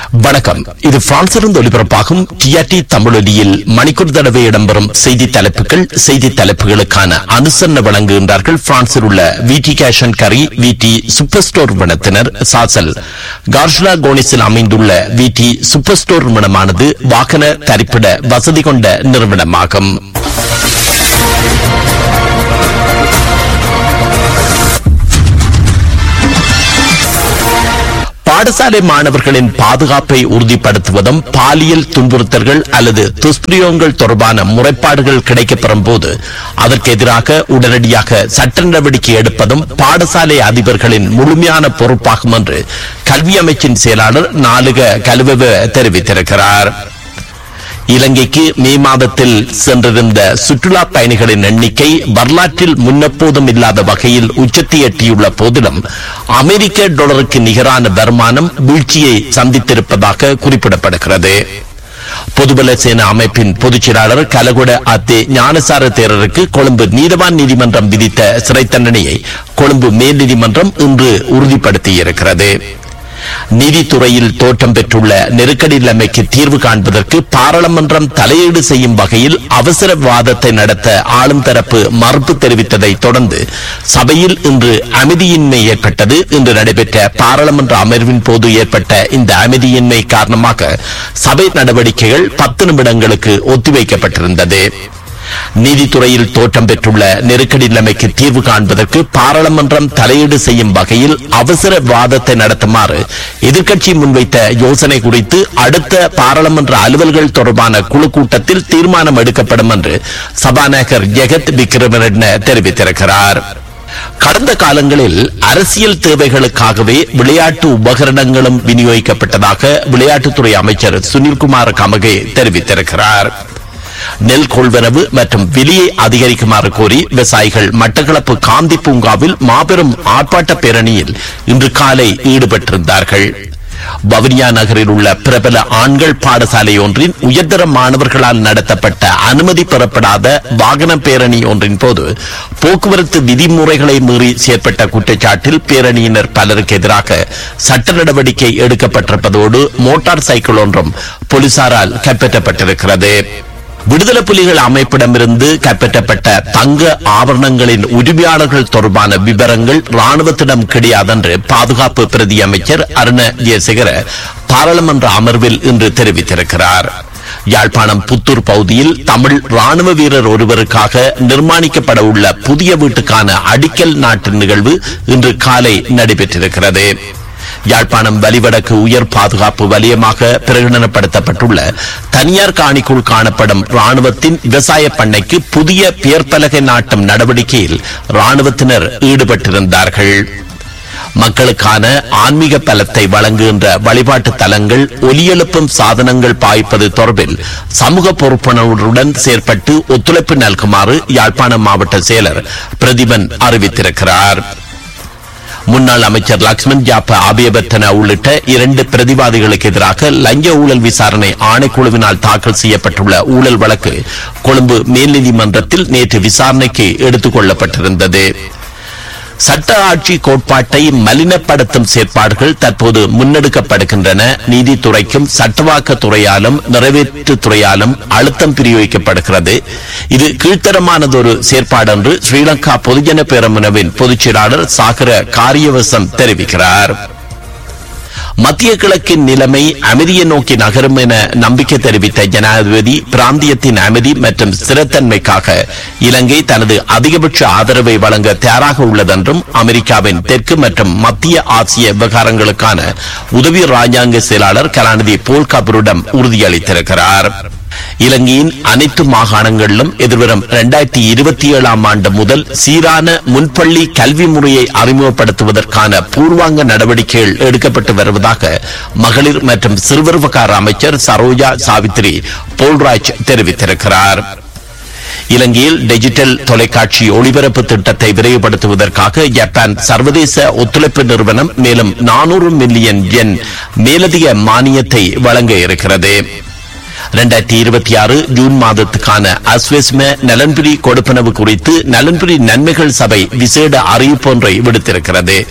வணக்கம் இது பிரான்சிலிருந்து ஒலிபரப்பாகும் டிஆர்டி தமிழொலியில் மணிக்கூர் தடவை இடம்பெறும் செய்தி தலைப்புகள் செய்தி தலைப்புகளுக்கான அனுசரணை வழங்குகின்றார்கள் பிரான்சில் உள்ள விடி கேஷன் கரி விடி சூப்பர் ஸ்டோர் நிறுவனத்தினர் சாசல் கார்ஷலா கோனிஸில் அமைந்துள்ள விடி சூப்பர் ஸ்டோர் நிறுவனமானது வாகன தரிப்பிட வசதி கொண்ட நிறுவனமாகும் பாடசாலை மாணவர்களின் பாதுகாப்பை உறுதிப்படுத்துவதும் பாலியல் துன்புறுத்தல்கள் அல்லது துஷ்பிரயோகங்கள் தொடர்பான முறைப்பாடுகள் கிடைக்கப்பெறும் போது அதற்கு எதிராக உடனடியாக சட்ட நடவடிக்கை எடுப்பதும் பாடசாலை அதிபர்களின் முழுமையான பொறுப்பாகும் என்று கல்வி அமைச்சின் செயலாளர் நாலுக கலுவ தெரிவித்திருக்கிறார் இலங்கைக்கு மே மாதத்தில் சென்றிருந்த சுற்றுலா பயணிகளின் எண்ணிக்கை வரலாற்றில் முன்னெப்போதும் இல்லாத வகையில் உச்சத்தை எட்டியுள்ள போதிலும் அமெரிக்க டாலருக்கு நிகரான வருமானம் வீழ்ச்சியை சந்தித்திருப்பதாக குறிப்பிடப்படுகிறது பொதுபல சேனா அமைப்பின் பொதுச் செயலாளர் கலகுட அத்தே ஞானசார தேரருக்கு கொழும்பு நீதவான் நீதிமன்றம் விதித்த சிறை தண்டனையை கொழும்பு மேல் நீதிமன்றம் இன்று உறுதிப்படுத்தியிருக்கிறது நீதித்துறையில் தோற்றம் பெற்றுள்ள நெருக்கடி நிலைமைக்கு தீர்வு காண்பதற்கு பாராளுமன்றம் தலையீடு செய்யும் வகையில் அவசர விவாதத்தை நடத்த ஆளும் தரப்பு மறுப்பு தெரிவித்ததை தொடர்ந்து சபையில் இன்று அமைதியின்மை ஏற்பட்டது இன்று நடைபெற்ற பாராளுமன்ற அமர்வின் போது ஏற்பட்ட இந்த அமைதியின்மை காரணமாக சபை நடவடிக்கைகள் பத்து நிமிடங்களுக்கு ஒத்திவைக்கப்பட்டிருந்தது நீதித்துறையில் தோற்றம் பெற்றுள்ள நெருக்கடி நிலைமைக்கு தீர்வு காண்பதற்கு பாராளுமன்றம் தலையீடு செய்யும் வகையில் அவசர விவாதத்தை நடத்துமாறு எதிர்க்கட்சி முன்வைத்த யோசனை குறித்து அடுத்த பாராளுமன்ற அலுவல்கள் தொடர்பான குழு கூட்டத்தில் தீர்மானம் எடுக்கப்படும் என்று சபாநாயகர் ஜெகத் விக்ரமரெட்ன தெரிவித்திருக்கிறார் கடந்த காலங்களில் அரசியல் தேவைகளுக்காகவே விளையாட்டு உபகரணங்களும் விநியோகிக்கப்பட்டதாக விளையாட்டுத்துறை அமைச்சர் சுனில்குமார் கமகே தெரிவித்திருக்கிறார் நெல் கொள்வனவு மற்றும் விலையை அதிகரிக்குமாறு கோரி விவசாயிகள் மட்டக்களப்பு காந்தி பூங்காவில் மாபெரும் ஆர்ப்பாட்ட பேரணியில் இன்று காலை ஈடுபட்டிருந்தார்கள் வவுனியா நகரில் உள்ள பிரபல ஆண்கள் பாடசாலை ஒன்றின் உயர்தர மாணவர்களால் நடத்தப்பட்ட அனுமதி பெறப்படாத வாகன பேரணி ஒன்றின் போது போக்குவரத்து விதிமுறைகளை மீறி செயற்பட்ட குற்றச்சாட்டில் பேரணியினர் பலருக்கு எதிராக சட்ட நடவடிக்கை எடுக்கப்பட்டிருப்பதோடு மோட்டார் சைக்கிள் ஒன்றும் போலீசாரால் கைப்பற்றப்பட்டிருக்கிறது விடுதலை புலிகள் அமைப்பிடமிருந்து கைப்பற்றப்பட்ட தங்க ஆபரணங்களின் உரிமையாளர்கள் தொடர்பான விவரங்கள் ராணுவத்திடம் கிடையாதென்று பாதுகாப்பு பிரதி அமைச்சர் அருண ஜெயசேகர பாராளுமன்ற அமர்வில் இன்று தெரிவித்திருக்கிறார் யாழ்ப்பாணம் புத்தூர் பகுதியில் தமிழ் ராணுவ வீரர் ஒருவருக்காக நிர்மாணிக்கப்பட உள்ள புதிய வீட்டுக்கான அடிக்கல் நாட்டு நிகழ்வு இன்று காலை நடைபெற்றிருக்கிறது யாழ்ப்பாணம் வலிவடக்கு உயர் பாதுகாப்பு வலயமாக பிரகடனப்படுத்தப்பட்டுள்ள தனியார் காணிக்குள் காணப்படும் ராணுவத்தின் விவசாய பண்ணைக்கு புதிய பெயர் பலகை நாட்டும் நடவடிக்கையில் ராணுவத்தினர் ஈடுபட்டிருந்தார்கள் மக்களுக்கான ஆன்மீக பலத்தை வழங்குகின்ற வழிபாட்டு தலங்கள் ஒலியெழுப்பும் சாதனங்கள் பாய்ப்பது தொடர்பில் சமூக பொறுப்புணர்வுடன் செயற்பட்டு ஒத்துழைப்பு நல்குமாறு யாழ்ப்பாணம் மாவட்ட செயலர் பிரதிபன் அறிவித்திருக்கிறார் முன்னாள் அமைச்சர் லக்ஷ்மண் ஜாப்ப அபயவர்த்தன உள்ளிட்ட இரண்டு பிரதிவாதிகளுக்கு எதிராக லஞ்ச ஊழல் விசாரணை ஆணைக்குழுவினால் தாக்கல் செய்யப்பட்டுள்ள ஊழல் வழக்கு கொழும்பு மேல் நீதிமன்றத்தில் நேற்று விசாரணைக்கு எடுத்துக் கொள்ளப்பட்டிருந்தது சட்ட ஆட்சி கோட்பாட்டை மலினப்படுத்தும் செயற்பாடுகள் தற்போது முன்னெடுக்கப்படுகின்றன நீதித்துறைக்கும் சட்டவாக்க துறையாலும் நிறைவேற்று துறையாலும் அழுத்தம் பிரயோகிக்கப்படுகிறது இது கீழ்த்தரமானதொரு செயற்பாடு என்று ஸ்ரீலங்கா பொதுஜன பேரமுனவின் பொதுச் செயலாளர் சாகர காரியவசம் தெரிவிக்கிறார் மத்திய கிழக்கின் நிலைமை அமைதியை நோக்கி நகரும் என நம்பிக்கை தெரிவித்த ஜனாதிபதி பிராந்தியத்தின் அமைதி மற்றும் ஸ்திரத்தன்மைக்காக இலங்கை தனது அதிகபட்ச ஆதரவை வழங்க தயாராக உள்ளதென்றும் அமெரிக்காவின் தெற்கு மற்றும் மத்திய ஆசிய விவகாரங்களுக்கான உதவி ராஜாங்க செயலாளர் கலாநிதி போல் கபூரிடம் உறுதியளித்திருக்கிறார் இலங்கையின் அனைத்து மாகாணங்களிலும் எதிர்வரும் இரண்டாயிரத்தி இருபத்தி ஏழாம் ஆண்டு முதல் சீரான முன்பள்ளி கல்வி முறையை அறிமுகப்படுத்துவதற்கான பூர்வாங்க நடவடிக்கைகள் எடுக்கப்பட்டு வருவதாக மகளிர் மற்றும் சிறுவர் விவகார அமைச்சர் சரோஜா சாவித்ரி போல்ராஜ் தெரிவித்திருக்கிறார் இலங்கையில் டிஜிட்டல் தொலைக்காட்சி ஒளிபரப்பு திட்டத்தை விரைவுபடுத்துவதற்காக ஜப்பான் சர்வதேச ஒத்துழைப்பு நிறுவனம் மேலும் நானூறு மில்லியன் என் மேலதிக மானியத்தை வழங்க இருக்கிறது இரண்டாயிரத்தி இருபத்தி ஆறு ஜூன் மாதத்துக்கான அஸ்வெஸ்ம நலன்புரி கொடுப்பனவு குறித்து நலன்புரி நன்மைகள் சபை விசேட அறிவிப்பு ஒன்றை விடுத்திருக்கிறது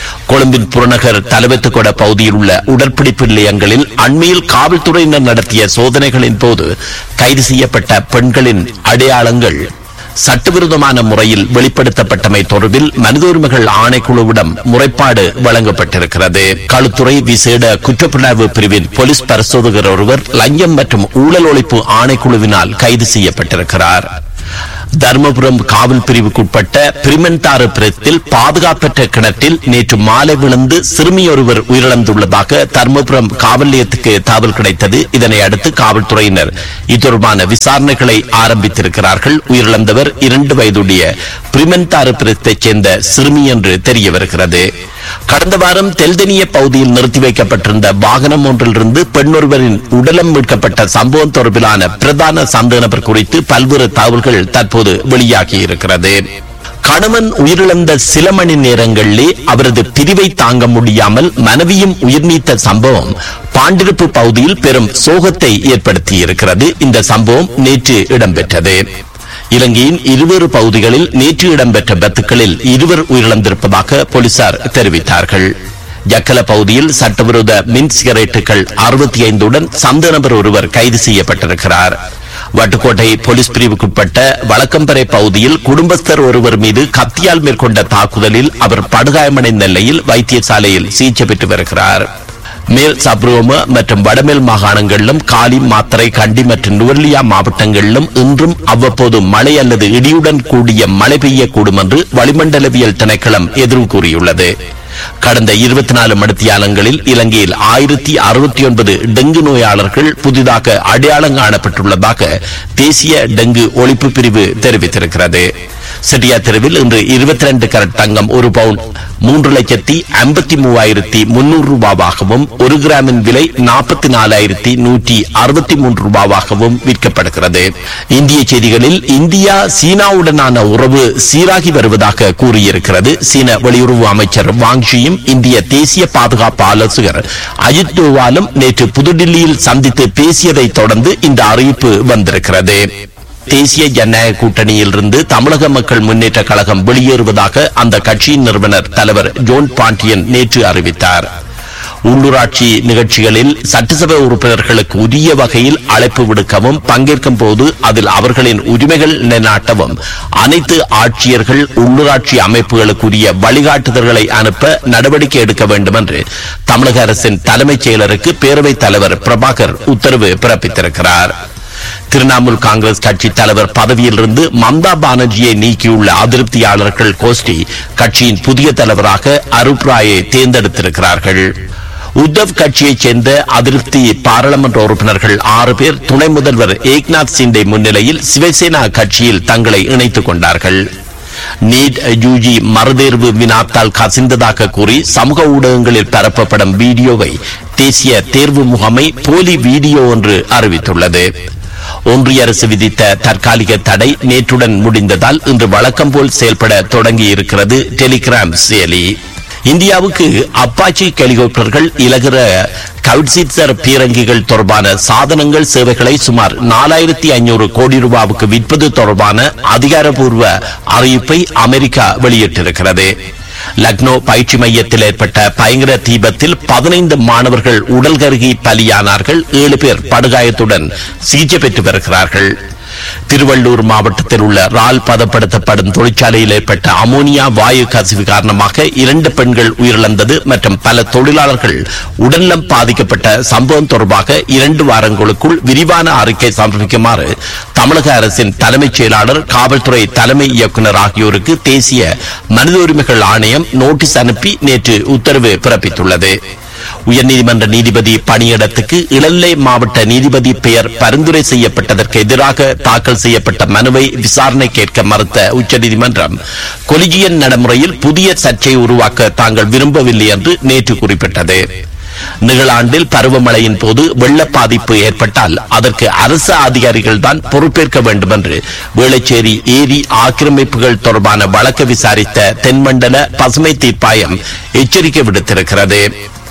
கொழும்பின் புறநகர் தலைவத்துக்கொட பகுதியில் உள்ள உடற்பிடிப்பு நிலையங்களில் அண்மையில் காவல்துறையினர் நடத்திய சோதனைகளின் போது கைது செய்யப்பட்ட பெண்களின் அடையாளங்கள் சட்டவிரோதமான முறையில் வெளிப்படுத்தப்பட்டமை தொடர்பில் மனித உரிமைகள் ஆணைக்குழுவிடம் முறைப்பாடு வழங்கப்பட்டிருக்கிறது களுத்துறை விசேட குற்றப்புலனாய்வு பிரிவின் போலீஸ் பரிசோதகர் ஒருவர் லஞ்சம் மற்றும் ஊழல் ஒழிப்பு ஆணைக்குழுவினால் கைது செய்யப்பட்டிருக்கிறார் தர்மபுரம் காவல் பிரிவுக்குட்பட்ட பிரிமென்தாறு பிரத்தில் பாதுகாப்பற்ற கிணற்றில் நேற்று மாலை விழுந்து சிறுமி ஒருவர் உயிரிழந்துள்ளதாக தர்மபுரம் காவல் நிலையத்துக்கு தகவல் கிடைத்தது இதனை அடுத்து காவல்துறையினர் இது தொடர்பான விசாரணைகளை ஆரம்பித்திருக்கிறார்கள் உயிரிழந்தவர் இரண்டு வயதுடைய பிரிமென்தாறு பிரத்தைச் சேர்ந்த சிறுமி என்று தெரிய வருகிறது கடந்த வாரம் தெல்தெனிய பகுதியில் நிறுத்தி வைக்கப்பட்டிருந்த வாகனம் ஒன்றிலிருந்து பெண்ணொருவரின் உடலம் மீட்கப்பட்ட சம்பவம் தொடர்பிலான பிரதான சந்தேக நபர் குறித்து பல்வேறு தகவல்கள் தற்போது வெளியாகி இருக்கிறது கணவன் உயிரிழந்த சில மணி நேரங்களிலே அவரது பிரிவை தாங்க முடியாமல் மனைவியும் உயிர் நீத்த சம்பவம் பாண்டிருப்பு பகுதியில் பெரும் சோகத்தை ஏற்படுத்தியிருக்கிறது இந்த சம்பவம் நேற்று இடம்பெற்றது இலங்கையின் இருவேறு பகுதிகளில் நேற்று இடம்பெற்ற விபத்துகளில் இருவர் உயிரிழந்திருப்பதாக போலீசார் தெரிவித்தார்கள் ஜக்கல பகுதியில் சட்டவிரோத மின் சிகரெட்டுகள் அறுபத்தி ஐந்துடன் சந்த நபர் ஒருவர் கைது செய்யப்பட்டிருக்கிறார் வட்டுக்கோட்டை போலீஸ் பிரிவுக்குட்பட்ட வழக்கம்பறை பகுதியில் குடும்பஸ்தர் ஒருவர் மீது கத்தியால் மேற்கொண்ட தாக்குதலில் அவர் படுகாயமடைந்த நிலையில் வைத்தியசாலையில் சிகிச்சை பெற்று வருகிறார் மேல் சப்ரோம மற்றும் வடமேல் மாகாணங்களிலும் காலி மாத்தரை கண்டி மற்றும் நுவர்லியா மாவட்டங்களிலும் இன்றும் அவ்வப்போது மழை அல்லது இடியுடன் கூடிய மழை பெய்யக்கூடும் என்று வளிமண்டலவியல் திணைக்களம் எதிர்வு கூறியுள்ளது கடந்த இருபத்தி நாலு மணித்தியாலங்களில் இலங்கையில் ஆயிரத்தி அறுபத்தி ஒன்பது டெங்கு நோயாளர்கள் புதிதாக அடையாளம் காணப்பட்டுள்ளதாக தேசிய டெங்கு ஒழிப்பு பிரிவு தெரிவித்திருக்கிறது செட்டியா தெருவில் இன்று இருபத்தி ரெண்டு கரட் தங்கம் ஒரு பவுன் மூன்று லட்சத்தி ஐம்பத்தி மூவாயிரத்தி முன்னூறு ரூபாவாகவும் ஒரு கிராமின் விலை நாற்பத்தி நாலாயிரத்தி நூற்றி அறுபத்தி மூன்று ரூபாவாகவும் விற்கப்படுகிறது இந்திய செய்திகளில் இந்தியா சீனாவுடனான உறவு சீராகி வருவதாக கூறியிருக்கிறது சீன வெளியுறவு அமைச்சர் வாங்ஷியும் இந்திய தேசிய பாதுகாப்பு ஆலோசகர் அஜித் டோவாலும் நேற்று புதுடில்லியில் சந்தித்து பேசியதை தொடர்ந்து இந்த அறிவிப்பு வந்திருக்கிறது தேசிய ஜனநாயக கூட்டணியில் இருந்து தமிழக மக்கள் முன்னேற்ற கழகம் வெளியேறுவதாக அந்த கட்சியின் நிறுவனர் தலைவர் ஜோன் பாண்டியன் நேற்று அறிவித்தார் உள்ளூராட்சி நிகழ்ச்சிகளில் சட்டசபை உறுப்பினர்களுக்கு உரிய வகையில் அழைப்பு விடுக்கவும் பங்கேற்கும் போது அதில் அவர்களின் உரிமைகள் நிலைநாட்டவும் அனைத்து ஆட்சியர்கள் உள்ளூராட்சி அமைப்புகளுக்குரிய வழிகாட்டுதல்களை அனுப்ப நடவடிக்கை எடுக்க வேண்டும் என்று தமிழக அரசின் தலைமைச் செயலருக்கு பேரவைத் தலைவர் பிரபாகர் உத்தரவு பிறப்பித்திருக்கிறார் திரிணாமுல் காங்கிரஸ் கட்சி தலைவர் பதவியிலிருந்து மம்தா பானர்ஜியை நீக்கியுள்ள அதிருப்தியாளர்கள் கோஷ்டி கட்சியின் புதிய தலைவராக அருப் ராயை தேர்ந்தெடுத்திருக்கிறார்கள் உத்தவ் கட்சியைச் சேர்ந்த அதிருப்தி பாராளுமன்ற உறுப்பினர்கள் ஆறு பேர் துணை முதல்வர் ஏக்நாத் சிண்டே முன்னிலையில் சிவசேனா கட்சியில் தங்களை இணைத்துக் கொண்டார்கள் நீட் யூஜி மறுதேர்வு வினாத்தால் கசிந்ததாக கூறி சமூக ஊடகங்களில் பரப்பப்படும் வீடியோவை தேசிய தேர்வு முகமை போலி வீடியோ ஒன்று அறிவித்துள்ளது ஒன்றிய அரசு விதித்த தற்காலிக தடை நேற்றுடன் முடிந்ததால் இன்று வழக்கம் போல் செயல்பட தொடங்கி இருக்கிறது டெலிகிராம் செயலி இந்தியாவுக்கு அப்பாச்சி ஹெலிகாப்டர்கள் இலகுற கவுட்சிட்சர் பீரங்கிகள் தொடர்பான சாதனங்கள் சேவைகளை சுமார் நாலாயிரத்தி ஐநூறு கோடி ரூபாவுக்கு விற்பது தொடர்பான அதிகாரப்பூர்வ அறிவிப்பை அமெரிக்கா வெளியிட்டிருக்கிறது லக்னோ பயிற்சி மையத்தில் ஏற்பட்ட பயங்கர தீபத்தில் பதினைந்து மாணவர்கள் உடல் கருகி பலியானார்கள் ஏழு பேர் படுகாயத்துடன் சிகிச்சை பெற்று வருகிறார்கள் திருவள்ளூர் மாவட்டத்தில் உள்ள ரால் பதப்படுத்தப்படும் தொழிற்சாலையில் ஏற்பட்ட அமோனியா வாயு கசிவு காரணமாக இரண்டு பெண்கள் உயிரிழந்தது மற்றும் பல தொழிலாளர்கள் உடல்நலம் பாதிக்கப்பட்ட சம்பவம் தொடர்பாக இரண்டு வாரங்களுக்குள் விரிவான அறிக்கை சமர்ப்பிக்குமாறு தமிழக அரசின் தலைமைச் செயலாளர் காவல்துறை தலைமை இயக்குநர் ஆகியோருக்கு தேசிய மனித உரிமைகள் ஆணையம் நோட்டீஸ் அனுப்பி நேற்று உத்தரவு பிறப்பித்துள்ளது உயர்நீதிமன்ற நீதிபதி பணியிடத்துக்கு இளநிலை மாவட்ட நீதிபதி பெயர் பரிந்துரை செய்யப்பட்டதற்கு எதிராக தாக்கல் செய்யப்பட்ட மனுவை விசாரணை கேட்க மறுத்த உச்சநீதிமன்றம் கொலிஜியன் நடைமுறையில் புதிய சர்ச்சை உருவாக்க தாங்கள் விரும்பவில்லை என்று நேற்று குறிப்பிட்டது நிகழாண்டில் பருவமழையின் போது வெள்ள பாதிப்பு ஏற்பட்டால் அதற்கு அரசு அதிகாரிகள் தான் பொறுப்பேற்க வேண்டும் என்று வேளச்சேரி ஏரி ஆக்கிரமிப்புகள் தொடர்பான வழக்கு விசாரித்த தென்மண்டல பசுமை தீர்ப்பாயம் எச்சரிக்கை விடுத்திருக்கிறது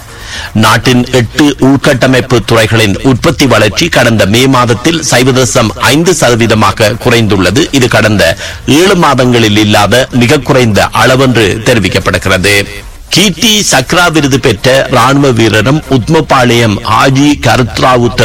நாட்டின் எட்டு உள்கட்டமைப்பு துறைகளின் உற்பத்தி வளர்ச்சி கடந்த மே மாதத்தில் சைவதசம் ஐந்து சதவீதமாக குறைந்துள்ளது இது கடந்த ஏழு மாதங்களில் இல்லாத மிக குறைந்த அளவென்று தெரிவிக்கப்படுகிறது கீர்த்தி சக்ரா விருது பெற்ற ராணுவ வீரரும் உத்மபாளையம் ஆஜி கருத்ராவு